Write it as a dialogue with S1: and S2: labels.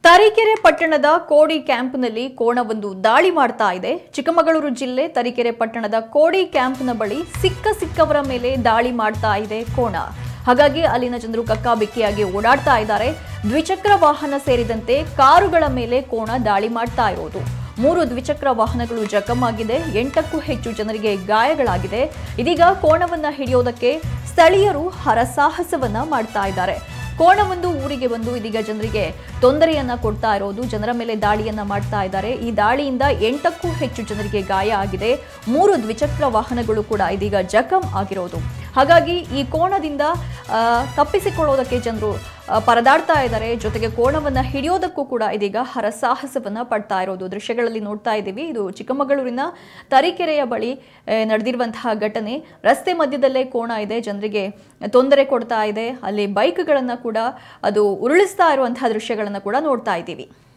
S1: ತರೀಕೆರೆ ಪಟ್ಟಣದ ಕೋಡಿ ಕ್ಯಾಂಪ್ನಲ್ಲಿ ಕೋಣವೊಂದು ದಾಳಿ ಮಾಡ್ತಾ ಇದೆ ಚಿಕ್ಕಮಗಳೂರು ಜಿಲ್ಲೆ ತರೀಕೆರೆ ಪಟ್ಟಣದ ಕೋಡಿ ಕ್ಯಾಂಪ್ನ ಬಳಿ ಸಿಕ್ಕ ಸಿಕ್ಕವರ ಮೇಲೆ ದಾಳಿ ಮಾಡ್ತಾ ಇದೆ ಕೋಣ ಹಾಗಾಗಿ ಅಲ್ಲಿನ ಜನರು ಕಕ್ಕಾಬಿಕ್ಕಿಯಾಗಿ ಓಡಾಡ್ತಾ ಇದ್ದಾರೆ ದ್ವಿಚಕ್ರ ವಾಹನ ಸೇರಿದಂತೆ ಕಾರುಗಳ ಮೇಲೆ ಕೋಣ ದಾಳಿ ಮಾಡ್ತಾ ಇರೋದು ಮೂರು ದ್ವಿಚಕ್ರ ವಾಹನಗಳು ಜಖಮಾಗಿದೆ ಎಂಟಕ್ಕೂ ಹೆಚ್ಚು ಜನರಿಗೆ ಗಾಯಗಳಾಗಿದೆ ಇದೀಗ ಕೋಣವನ್ನ ಹಿಡಿಯೋದಕ್ಕೆ ಸ್ಥಳೀಯರು ಹರಸಾಹಸವನ್ನ ಮಾಡ್ತಾ ಇದ್ದಾರೆ ಕೋಣವೊಂದು ಊರಿಗೆ ಬಂದು ಇದೀಗ ಜನರಿಗೆ ತೊಂದರೆಯನ್ನ ಕೊಡ್ತಾ ಇರೋದು ಜನರ ಮೇಲೆ ದಾಳಿಯನ್ನ ಮಾಡ್ತಾ ಇದ್ದಾರೆ ಈ ದಾಳಿಯಿಂದ ಎಂಟಕ್ಕೂ ಹೆಚ್ಚು ಜನರಿಗೆ ಗಾಯ ಆಗಿದೆ ಮೂರು ದ್ವಿಚಕ್ರ ವಾಹನಗಳು ಕೂಡ ಇದೀಗ ಜಖಂ ಆಗಿರೋದು ಹಾಗಾಗಿ ಈ ಕೋಣದಿಂದ ಆ, ತಪ್ಪಿಸಿಕೊಳ್ಳೋದಕ್ಕೆ ಜನರು ಆ, ಪರದಾಡ್ತಾ ಇದ್ದಾರೆ ಜೊತೆಗೆ ಕೋಣವನ್ನ ಹಿಡಿಯೋದಕ್ಕೂ ಕೂಡ ಇದೀಗ ಹರಸಾಹಸವನ್ನ ಪಡ್ತಾ ಇರೋದು ದೃಶ್ಯಗಳಲ್ಲಿ ನೋಡ್ತಾ ಇದ್ದೀವಿ ಇದು ಚಿಕ್ಕಮಗಳೂರಿನ ತರೀಕೆರೆಯ ಬಳಿ ಆ, ನಡೆದಿರುವಂತಹ ಘಟನೆ ರಸ್ತೆ ಮಧ್ಯದಲ್ಲೇ ಕೋಣ ಇದೆ ಜನರಿಗೆ ತೊಂದರೆ ಕೊಡ್ತಾ ಇದೆ ಅಲ್ಲಿ ಬೈಕ್ಗಳನ್ನು ಕೂಡ ಅದು ಉರುಳಿಸ್ತಾ ಇರುವಂತಹ ದೃಶ್ಯಗಳನ್ನು ಕೂಡ ನೋಡ್ತಾ ಇದ್ದೀವಿ